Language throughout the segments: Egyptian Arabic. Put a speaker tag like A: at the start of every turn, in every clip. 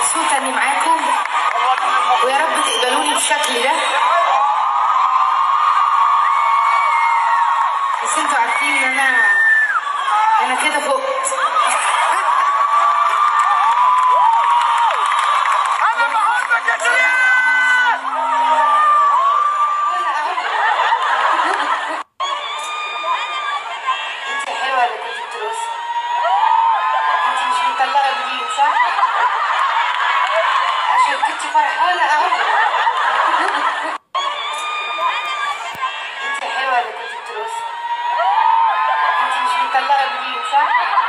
A: مبسوطة إني معاكم ويا رب تقبلوني بالشكل ده بس انتوا عارفين إن أنا أنا كده فقت
B: انا بحبك يا شيرين
A: انت حلوة اللي كنت بترقصي انت مش مطلقة جديد صح؟ عشان كنت فرحانة اهو انت حلوة اللي كنت بترقصي انت مش مطلقة جديد صح؟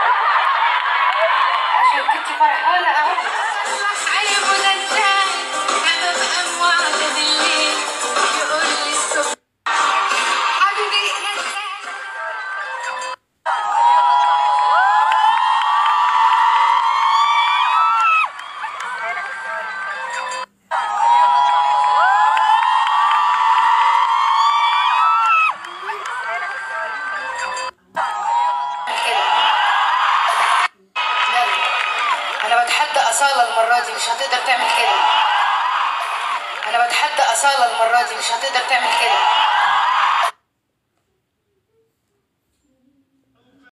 A: عشان كنت فرحانة اهو
C: علي منزل انا ببقى موعدة بالليل يقول لي الصبح حبيبي نزل
A: كده يلا. انا بتحدى اصاله المره دي مش هتقدر تعمل كده انا بتحدى اصاله المره دي مش هتقدر تعمل كده